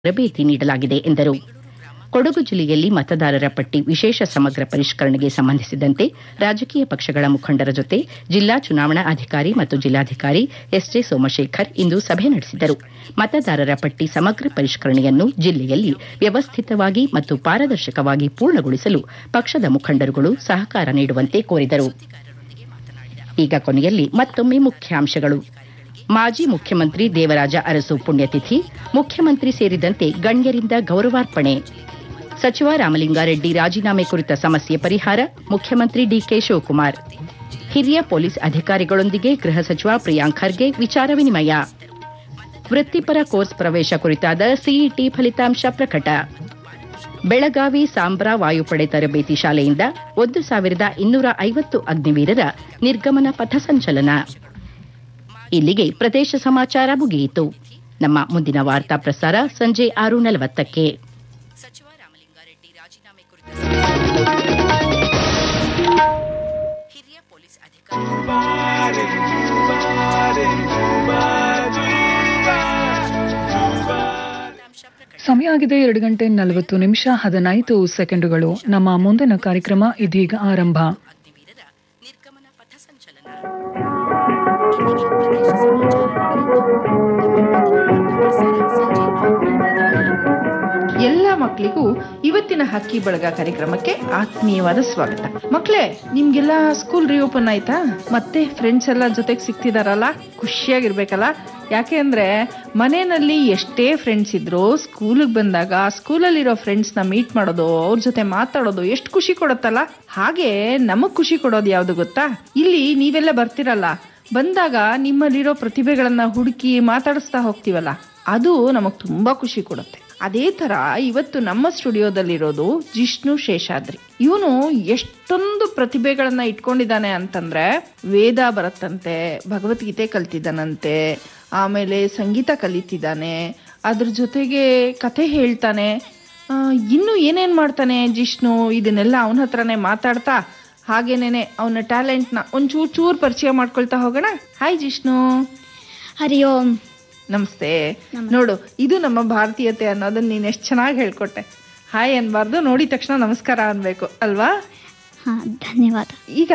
ತರಬೇತಿ ನೀಡಲಾಗಿದೆ ಎಂದರು ಕೊಡಗು ಜಿಲ್ಲೆಯಲ್ಲಿ ಮತದಾರರ ಪಟ್ಟಿ ವಿಶೇಷ ಸಮಗ್ರ ಪರಿಷ್ಕರಣೆಗೆ ಸಂಬಂಧಿಸಿದಂತೆ ರಾಜಕೀಯ ಪಕ್ಷಗಳ ಮುಖಂಡರ ಜೊತೆ ಜಿಲ್ಲಾ ಚುನಾವಣಾ ಅಧಿಕಾರಿ ಮತ್ತು ಜಿಲ್ಲಾಧಿಕಾರಿ ಎಸ್ಜೆ ಸೋಮಶೇಖರ್ ಇಂದು ಸಭೆ ನಡೆಸಿದರು ಮತದಾರರ ಪಟ್ಟಿ ಸಮಗ್ರ ಪರಿಷ್ಕರಣೆಯನ್ನು ಜಿಲ್ಲೆಯಲ್ಲಿ ವ್ಯವಸ್ಥಿತವಾಗಿ ಮತ್ತು ಪಾರದರ್ಶಕವಾಗಿ ಪೂರ್ಣಗೊಳಿಸಲು ಪಕ್ಷದ ಮುಖಂಡರುಗಳು ಸಹಕಾರ ನೀಡುವಂತೆ ಕೋರಿದರು ಈಗ ಕೊನೆಯಲ್ಲಿ ಮತ್ತೊಮ್ಮೆ ಮುಖ್ಯಾಂಶಗಳು ಮಾಜಿ ಮುಖ್ಯಮಂತ್ರಿ ದೇವರಾಜ ಅರಸು ಪುಣ್ಯತಿಥಿ ಮುಖ್ಯಮಂತ್ರಿ ಸೇರಿದಂತೆ ಗಣ್ಯರಿಂದ ಗೌರವಾರ್ಪಣೆ ಸಚಿವ ರಾಮಲಿಂಗಾರೆಡ್ಡಿ ರಾಜೀನಾಮೆ ಕುರಿತ ಸಮಸ್ಯೆ ಪರಿಹಾರ ಮುಖ್ಯಮಂತ್ರಿ ಡಿಕೆ ಶಿವಕುಮಾರ್ ಹಿರಿಯ ಪೊಲೀಸ್ ಅಧಿಕಾರಿಗಳೊಂದಿಗೆ ಗೃಹ ಸಚಿವ ಪ್ರಿಯಾಂಕ್ ಖರ್ಗೆ ವಿಚಾರ ವಿನಿಮಯ ವೃತ್ತಿಪರ ಕೋರ್ಸ್ ಪ್ರವೇಶ ಕುರಿತಾದ ಸಿಇಟಿ ಫಲಿತಾಂಶ ಪ್ರಕಟ ಬೆಳಗಾವಿ ಸಾಂಬ್ರಾ ವಾಯುಪಡೆ ತರಬೇತಿ ಶಾಲೆಯಿಂದ ಒಂದು ಸಾವಿರದ ಇನ್ನೂರ ಐವತ್ತು ಅಗ್ನಿವೀರರ ನಿರ್ಗಮನ ಪಥಸಂಚಲನ ಇಲ್ಲಿಗೆ ಪ್ರದೇಶ ಸಮಾಚಾರ ಮುಗಿಯಿತು ನಮ್ಮ ಮುಂದಿನ ವಾರ್ತಾ ಪ್ರಸಾರ ಸಂಜೆ ಆರು ನಲವತ್ತಕ್ಕೆ ಸಚಿವ ರಾಮಲಿಂಗಾರೆಡ್ಡಿ ರಾಜೀನಾಮೆ ಕುರಿತ ಹಿರಿಯ ಪೊಲೀಸ್ ಅಧಿಕಾರಿ ಸಮಯ ಆಗಿದೆ ಎರಡು ಗಂಟೆ ನಲವತ್ತು ನಿಮಿಷ ಹದಿನೈದು ಸೆಕೆಂಡುಗಳು ನಮ್ಮ ಮುಂದಿನ ಕಾರ್ಯಕ್ರಮ ಇದೀಗ ಆರಂಭ ಅಗ್ನಿವೀರರ ನಿರ್ಗಮನ ಪಥಸಂಚಲನ ಇಲ್ಲಿಗೆ ಪ್ರದೇಶ ಸಮಾಚಾರ ಮುಗಿಯಿತು. ನಮ್ಮ ಮುಂದಿನ ವಾರ್ತಾ ಪ್ರಸಾರ ಸಂಜೆ ಆರು ನಲವತ್ತಕ್ಕೆ. ಎಲ್ಲ ಮಕ್ಕಳಿಗೂ ಇವತ್ತಿನ ಹಕ್ಕಿ ಬಳಗ ಕಾರ್ಯಕ್ರಮಕ್ಕೆ ಆತ್ಮೀಯವಾದ ಸ್ವಾಗತ ಮಕ್ಕಳೇ ನಿಮ್ಗೆಲ್ಲ ಸ್ಕೂಲ್ ರಿಓಪನ್ ಆಯ್ತಾ ಮತ್ತೆ ಫ್ರೆಂಡ್ಸ್ ಎಲ್ಲ ಜೊತೆಗೆ ಸಿಕ್ತಿದಾರಲ್ಲ ಖುಷಿಯಾಗಿರ್ಬೇಕಲ್ಲ ಯಾಕೆ ಅಂದ್ರೆ ಮನೆಯಲ್ಲಿ ಎಷ್ಟೇ ಫ್ರೆಂಡ್ಸ್ ಇದ್ರು ಸ್ಕೂಲಿಗೆ ಬಂದಾಗ ಸ್ಕೂಲಲ್ಲಿರೋ ಫ್ರೆಂಡ್ಸ್ನ ಮೀಟ್ ಮಾಡೋದು ಅವ್ರ ಜೊತೆ ಮಾತಾಡೋದು ಎಷ್ಟು ಖುಷಿ ಕೊಡುತ್ತಲ್ಲ ಹಾಗೆ ನಮಗ್ ಖುಷಿ ಕೊಡೋದು ಯಾವ್ದು ಗೊತ್ತಾ ಇಲ್ಲಿ ನೀವೆಲ್ಲ ಬರ್ತಿರಲ್ಲ ಬಂದಾಗ ನಿಮ್ಮಲ್ಲಿರೋ ಪ್ರತಿಭೆಗಳನ್ನ ಹುಡುಕಿ ಮಾತಾಡಿಸ್ತಾ ಹೋಗ್ತೀವಲ್ಲ ಅದು ನಮಗ್ ತುಂಬಾ ಖುಷಿ ಕೊಡುತ್ತೆ ಅದೇ ತರ ಇವತ್ತು ನಮ್ಮ ಸ್ಟುಡಿಯೋದಲ್ಲಿರೋದು ಜಿಷ್ಣು ಶೇಷಾದ್ರಿ ಇವನು ಎಷ್ಟೊಂದು ಪ್ರತಿಭೆಗಳನ್ನ ಇಟ್ಕೊಂಡಿದ್ದಾನೆ ಅಂತಂದ್ರೆ ವೇದ ಬರತ್ತಂತೆ ಭಗವದ್ಗೀತೆ ಕಲ್ತಿದ್ದಾನಂತೆ ಆಮೇಲೆ ಸಂಗೀತ ಕಲಿತಿದ್ದಾನೆ ಅದ್ರ ಜೊತೆಗೆ ಕತೆ ಹೇಳ್ತಾನೆ ಆ, ಇನ್ನು ಏನೇನ್ ಮಾಡ್ತಾನೆ ಜಿಷ್ಣು ಇದನ್ನೆಲ್ಲ ಅವನ ಹತ್ರನೇ ಮಾತಾಡ್ತಾ ಹಾಗೇನೇನೆ ಅವನ ಟ್ಯಾಲೆಂಟ್ನ ಒಂಚೂರು ಚೂರು ಪರಿಚಯ ಮಾಡ್ಕೊಳ್ತಾ ಹೋಗೋಣ ಹಾಯ್ ಜಿಷ್ಣು ಹರಿ ಓಂ ನಮಸ್ತೆ ನೋಡು ಇದು ನಮ್ಮ ಭಾರತೀಯತೆ ಅನ್ನೋದನ್ನ ನೀನ್ ಎಷ್ಟು ಚೆನ್ನಾಗಿ ಹೇಳ್ಕೊಟ್ಟೆ ಹಾಯ್ ಅನ್ಬಾರ್ದು ನೋಡಿದ ತಕ್ಷಣ ನಮಸ್ಕಾರ ಅನ್ಬೇಕು ಅಲ್ವಾ ಹಾ ಧನ್ಯವಾದ ಈಗ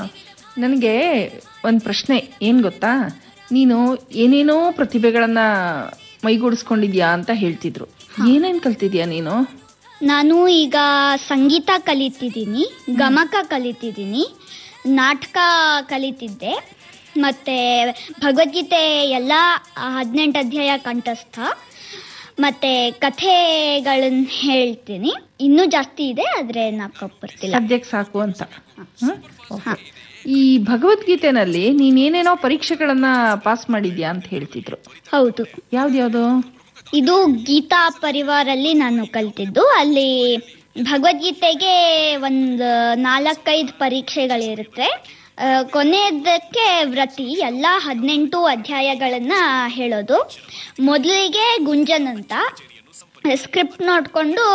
ನನಗೆ ಒಂದು ಪ್ರಶ್ನೆ ಏನ್ ಗೊತ್ತಾ ನೀನು ಏನೇನೋ ಪ್ರತಿಭೆಗಳನ್ನ ಮೈಗೂಡಿಸ್ಕೊಂಡಿದ್ಯಾ ಅಂತ ಹೇಳ್ತಿದ್ರು ಏನೇನ್ ಕಲ್ತಿದ್ಯಾ ನೀನು ನಾನು ಈಗ ಸಂಗೀತ ಕಲಿತಿದ್ದೀನಿ ಗಮಕ ಕಲಿತಿದ್ದೀನಿ ನಾಟಕ ಕಲಿತಿದ್ದೆ ಮತ್ತೆ ಭಗವದ್ಗೀತೆ ಎಲ್ಲ ಹದಿನೆಂಟು ಅಧ್ಯಾಯ ಕಂಠಸ್ಥ ಮತ್ತೆ ಕಥೆಗಳನ್ನ ಹೇಳ್ತೀನಿ ಇನ್ನೂ ಜಾಸ್ತಿ ಇದೆ ಆದ್ರೆ ನಾಲ್ಕು ಬರ್ತಿಲ್ಲ ಸದ್ಯಕ್ಕೆ ಸಾಕು ಅಂತ ಹ್ಮ್? Okay. ಈ ಭಗವದ್ಗೀತೆನಲ್ಲಿ ನೀನ್ ಏನೇನೋ ಪರೀಕ್ಷೆಗಳನ್ನ ಪಾಸ್ ಮಾಡಿದ್ಯಾ ಅಂತ ಹೇಳ್ತಿದ್ರು ಹೌದು ಯಾವ್ದ್ಯಾವ್ದು ಇದು ಗೀತಾ ಪರಿವಾರಲ್ಲಿ ನಾನು ಕಲ್ತಿದ್ದು ಅಲ್ಲಿ ಭಗವದ್ಗೀತೆಗೆ ಒಂದು ನಾಲ್ಕೈದು ಪರೀಕ್ಷೆಗಳಿರುತ್ತೆ ಆ, ಕೊನೆಯದಕ್ಕೆ ವ್ರತಿ ಎಲ್ಲ ಹದಿನೆಂಟು ಅಧ್ಯಾಯಗಳನ್ನ ಹೇಳೋದು ಮೊದಲಿಗೆ ಗುಂಜನ್ ಅಂತ ಸ್ಕ್ರಿಪ್ಟ್ ನೋಡ್ಕೊಂಡು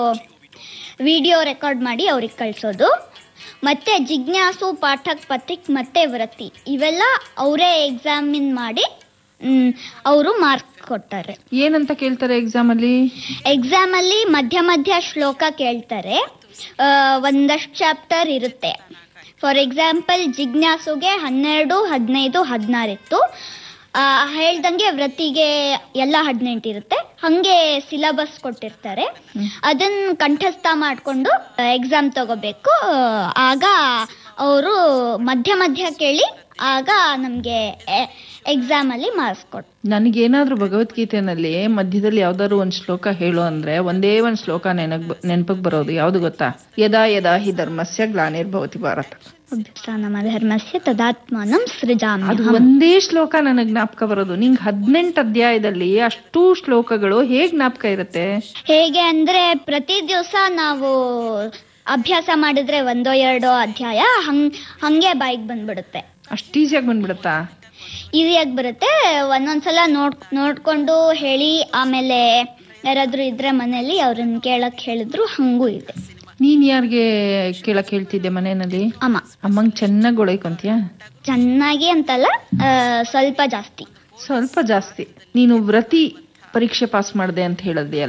ವಿಡಿಯೋ ರೆಕಾರ್ಡ್ ಮಾಡಿ ಅವ್ರಿಗೆ ಕಳಿಸೋದು ಮತ್ತೆ ಜಿಜ್ಞಾಸು ಪಾಠಕ್ ಪತ್ರಿಕ್ ಮತ್ತೆ ವ್ರತಿ ಇವೆಲ್ಲ ಅವರೇ ಎಕ್ಸಾಮಿನ್ ಮಾಡಿ ಅವರು ಮಾರ್ಕ್ ಕೊಡ್ತಾರೆ ಏನಂತ ಕೇಳ್ತಾರೆ ಎಕ್ಸಾಮ್ ಅಲ್ಲಿ ಎಕ್ಸಾಮ್ ಅಲ್ಲಿ ಮಧ್ಯ ಮಧ್ಯ ಶ್ಲೋಕ ಕೇಳ್ತಾರೆ ಆ, ಒಂದಷ್ಟು ಚಾಪ್ಟರ್ ಇರುತ್ತೆ ಫಾರ್ ಎಕ್ಸಾಂಪಲ್ ಜಿಜ್ಞಾಸುಗೆ ಹನ್ನೆರಡು ಹದಿನೈದು ಹದಿನಾರಿತ್ತು ಆ, ಹೇಳ್ದಂಗೆ ವ್ರತಿಗೆ ಎಲ್ಲ ಹದಿನೆಂಟು ಇರುತ್ತೆ ಹಂಗೆ ಸಿಲಬಸ್ ಕೊಟ್ಟಿರ್ತಾರೆ ಅದನ್ನ ಕಂಠಸ್ಥ ಮಾಡಿಕೊಂಡು ಎಕ್ಸಾಮ್ ತಗೋಬೇಕು ಆಗ ಅವರು ಮಧ್ಯ ಮಧ್ಯ ಕೇಳಿ ಆಗ ನಮಗೆ ಎಕ್ಸಾಮ್ ಅಲ್ಲಿ ಮಾರ್ಕ್ಸ್ ಕೊಡ್ತಾರೆ ನನಗೇನಾದ್ರೂ ಭಗವದ್ಗೀತೆನಲ್ಲಿ ಮಧ್ಯದಲ್ಲಿ ಯಾವ್ದಾದ್ರು ಒಂದ್ ಶ್ಲೋಕ ಹೇಳು ಅಂದ್ರೆ ಒಂದೇ ಒಂದ್ ಶ್ಲೋಕ ನೆನಗ್ ನೆನಪಕ್ ಬರೋದು ಯಾವ್ದು ಗೊತ್ತಾ ಯದಾ ಯದಾ ಹಿ ಧರ್ಮಸ್ಯ ಗ್ಲಾನಿರ್ಭವತಿ ಭಾರತ ನಮ್ಮ ಧರ್ಮಸ್ಯ ತದಾತ್ಮಾನಂ ಅದು ಸೃಜಾಮ್ಯಹಂ ಒಂದೇ ಶ್ಲೋಕ ನನಗ್ ಜ್ಞಾಪಕ ಬರೋದು ನಿಂಗ್ ಹದಿನೆಂಟು ಅಧ್ಯಾಯದಲ್ಲಿ ಅಷ್ಟು ಶ್ಲೋಕಗಳು ಹೇಗ್ ಜ್ಞಾಪಕ ಇರುತ್ತೆ ಹೇಗೆ ಅಂದ್ರೆ ಪ್ರತಿ ದಿವಸ ನಾವು ಅಭ್ಯಾಸ ಮಾಡಿದ್ರೆ ಒಂದೋ ಎರಡೋ ಅಧ್ಯಾಯ ಹಂಗ್ ಹಂಗೆ ಬಾಯಿಗೆ ಬಂದ್ಬಿಡುತ್ತೆ ಅಷ್ಟು ಈಸಿಯಾಗಿ ಬಂದ್ಬಿಡುತ್ತಾ ಈಸಿಯಾಗಿ ಬರುತ್ತೆ ಒಂದೊಂದ್ಸಲ ನೋಡ್ ನೋಡ್ಕೊಂಡು ಹೇಳಿ ಆಮೇಲೆ ಯಾರಾದ್ರೂ ಇದ್ರೆ ಮನೇಲಿ ಅವ್ರನ್ನ ಕೇಳಕ್ ಹೇಳಿದ್ರು ಹಂಗೂ ಇದೆ ನೀನ್ ಯಾರಿಗೆ ಕೇಳಕ್ ಹೇಳ್ತಿದ್ದೆ ಮನೆಯಲ್ಲಿ ಅಮ್ಮ ಅಮ್ಮಂಗ್ ಚೆನ್ನಾಗಿ ಗೊಳೈಕೊಂತೀಯ ಚೆನ್ನಾಗಿ ಅಂತಲ್ಲ ಆ, ಸ್ವಲ್ಪ ಜಾಸ್ತಿ ಸ್ವಲ್ಪ ಜಾಸ್ತಿ ನೀನು ವ್ರತಿ ಪರೀಕ್ಷೆ ಪಾಸ್ ಮಾಡಿದೆ ಅಂತ ಹೇಳಿದ್ವಿ